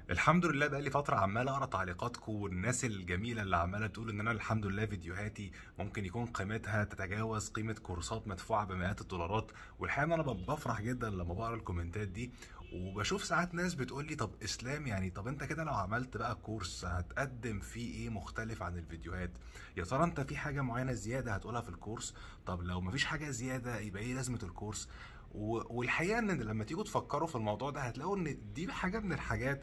الحمد لله بقالي فترة عمال اقرا تعليقاتكم والناس الجميلة اللي عمالة تقول ان انا الحمد لله فيديوهاتي ممكن يكون قيمتها تتجاوز قيمة كورسات مدفوعة بمئات الدولارات والحقيقة ان انا ب- بفرح جدا لما بقرا الكومنتات دي وبشوف ساعات ناس بتقول لي طب اسلام يعني طب انت كده لو عملت بقى كورس هتقدم فيه ايه مختلف عن الفيديوهات يا ترى انت في حاجة معينة زيادة هتقولها في الكورس طب لو مفيش حاجة زيادة يبقى ايه لازمة الكورس و- والحقيقة ان لما تيجوا تفكروا في الموضوع ده هتلاقوا ان دي حاجة من الحاجات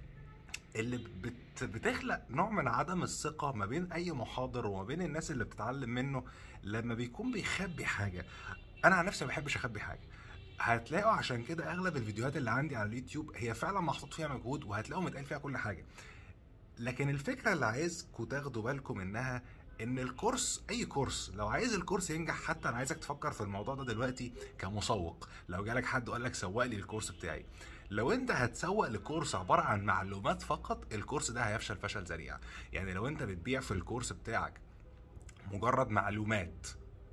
اللي بت بتخلق نوع من عدم الثقة ما بين أي محاضر وما بين الناس اللي بتتعلم منه لما بيكون بيخبي حاجة أنا عن نفسي ما بحبش أخبي حاجة هتلاقوا عشان كده أغلب الفيديوهات اللي عندي على اليوتيوب هي فعلا محطوط فيها مجهود وهتلاقوا متقال فيها كل حاجة لكن الفكرة اللي عايزكم تاخدوا بالكم منها ان الكورس اي كورس لو عايز الكورس ينجح حتى انا عايزك تفكر في الموضوع ده دلوقتي كمسوق لو جالك حد وقال لك سوق لي الكورس بتاعي لو انت هتسوق لكورس عبارة عن معلومات فقط الكورس ده هيفشل فشل ذريع يعني لو انت بتبيع في الكورس بتاعك مجرد معلومات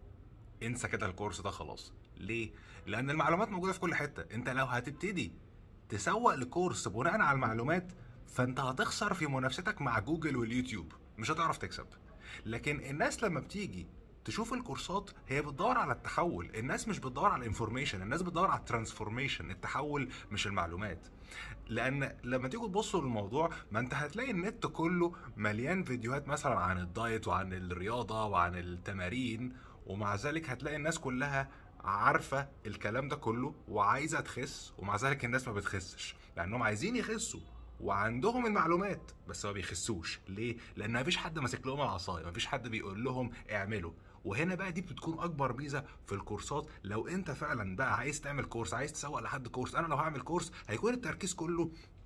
انسى كده الكورس ده خلاص ليه لان المعلومات موجوده في كل حته انت لو هتبتدي تسوق لكورس بناء على المعلومات فانت هتخسر في منافستك مع جوجل واليوتيوب مش هتعرف تكسب لكن الناس لما بتيجي تشوف الكورسات هي بتدور على التحول الناس مش بتدور على الانفورميشن الناس بتدور على الترانسفورميشن التحول مش المعلومات لان لما تيجوا تبصوا للموضوع ما انت هتلاقي النت كله مليان فيديوهات مثلا عن الدايت وعن الرياضه وعن التمارين ومع ذلك هتلاقي الناس كلها عارفه الكلام ده كله وعايزه تخس ومع ذلك الناس ما بتخسش لانهم عايزين يخسوا وعندهم المعلومات بس ما بيخسوش ليه لان مفيش حد ماسك لهم العصايه مفيش حد بيقول لهم اعملوا وهنا بقى دي بتكون اكبر ميزه في الكورسات لو انت فعلا بقى عايز تعمل كورس عايز تسوق لحد كورس انا لو هعمل كورس هيكون التركيز كله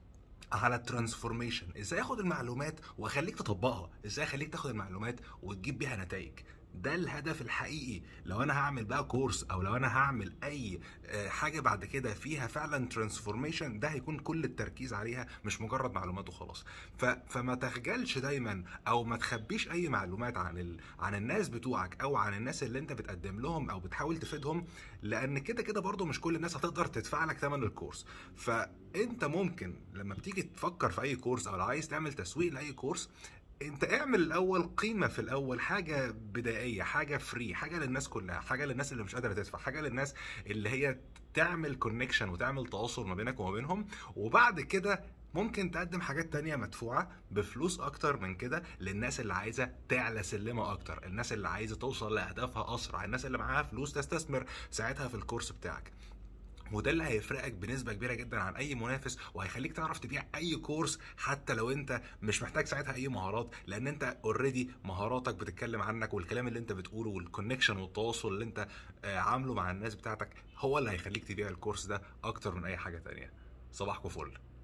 على الترانسفورميشن ازاي اخد المعلومات واخليك تطبقها ازاي اخليك تاخد المعلومات وتجيب بيها نتائج ده الهدف الحقيقي لو انا هعمل بقى كورس او لو انا هعمل اي آه، حاجه بعد كده فيها فعلا ترانسفورميشن ده هيكون كل التركيز عليها مش مجرد معلومات وخلاص ف... فما تخجلش دايما او ما تخبيش اي معلومات عن ال... عن الناس بتوعك او عن الناس اللي انت بتقدم لهم او بتحاول تفيدهم لان كده كده برضو مش كل الناس هتقدر تدفع لك ثمن الكورس فانت ممكن لما بتيجي تفكر في اي كورس او لو عايز تعمل تسويق لاي كورس انت اعمل الاول قيمه في الاول حاجه بدائيه حاجه فري حاجه للناس كلها حاجه للناس اللي مش قادره تدفع حاجه للناس اللي هي تعمل كونكشن وتعمل تواصل ما بينك وما بينهم وبعد كده ممكن تقدم حاجات تانية مدفوعة بفلوس أكتر من كده للناس اللي عايزة تعلى سلمة أكتر الناس اللي عايزة توصل لأهدافها أسرع الناس اللي معاها فلوس تستثمر ساعتها في الكورس بتاعك وده اللي هيفرقك بنسبه كبيره جدا عن اي منافس وهيخليك تعرف تبيع اي كورس حتى لو انت مش محتاج ساعتها اي مهارات لان انت اوريدي مهاراتك بتتكلم عنك والكلام اللي انت بتقوله والكونكشن والتواصل اللي انت آه، عامله مع الناس بتاعتك هو اللي هيخليك تبيع الكورس ده اكتر من اي حاجه تانية صباحكم فل